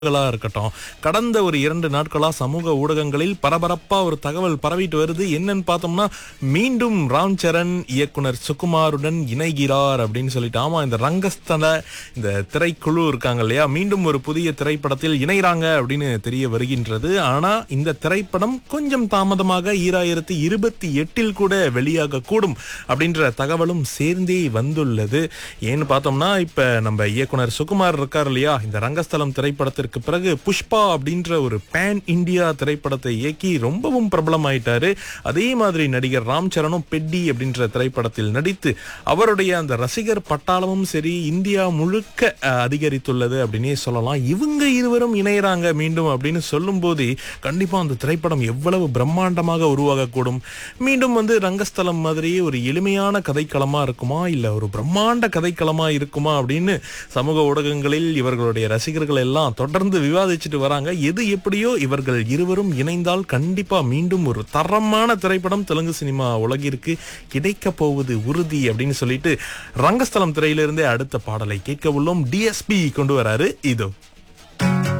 களா இருக்கட்டும் கடந்த ஒரு இரண்டு நாட்களா சமூக ஊடகங்களில் பரபரப்பா ஒரு தகவல் பரவிட்டு வருது என்னன்னு பார்த்தோம்னா மீண்டும் ராம் சரண் இயக்குனர் சுகுமாருடன் இணைகிறார் அப்படின்னு சொல்லிட்டு ஆமா இந்த ரங்கஸ்தல இந்த திரைக்குழு இருக்காங்க இல்லையா மீண்டும் ஒரு புதிய திரைப்படத்தில் இணைகிறாங்க அப்படின்னு தெரிய வருகின்றது ஆனா இந்த திரைப்படம் கொஞ்சம் தாமதமாக ஈராயிரத்தி இருபத்தி எட்டில் கூட வெளியாக கூடும் அப்படின்ற தகவலும் சேர்ந்தே வந்துள்ளது ஏன்னு பார்த்தோம்னா இப்ப நம்ம இயக்குனர் சுகுமார் இருக்கார் இல்லையா இந்த ரங்கஸ்தலம் திரைப்படத்திற்கு பிறகு புஷ்பா அப்படின்ற ஒரு பேன் இந்தியா திரைப்படத்தை இயக்கி ரொம்பவும் பிரபலமாயிட்டாரு அதே மாதிரி நடிகர் ராம் சரணும் பெட்டி அப்படின்ற திரைப்படத்தில் நடித்து அவருடைய அந்த ரசிகர் பட்டாளமும் சரி இந்தியா முழுக்க அஹ், அதிகரித்துள்ளது அப்படின்னே சொல்லலாம் இவங்க இருவரும் இணையறாங்க மீண்டும் அப்படின்னு சொல்லும் போதே கண்டிப்பா அந்த திரைப்படம் எவ்வளவு பிரம்மாண்டமாக உருவாகக்கூடும் மீண்டும் வந்து ரங்கஸ்தலம் மாதிரியே ஒரு எளிமையான கதைக்களமா இருக்குமா இல்ல ஒரு பிரம்மாண்ட கதைக்களமா இருக்குமா அப்படின்னு சமூக ஊடகங்களில் இவர்களுடைய ரசிகர்கள் எல்லாம் தொடர்ந்து விவாதிச்சுட்டு வராங்க எது எப்படியோ இவர்கள் இருவரும் இணைந்தால் கண்டிப்பா மீண்டும் ஒரு தரமான திரைப்படம் தெலுங்கு சினிமா உலகிற்கு கிடைக்க போவது உறுதி அப்படின்னு சொல்லிட்டு ரங்கஸ்தலம் திரையிலிருந்தே அடுத்த பாடலை கேட்க உள்ளோம் டிஎஸ்பி கொண்டு வராரு இதோ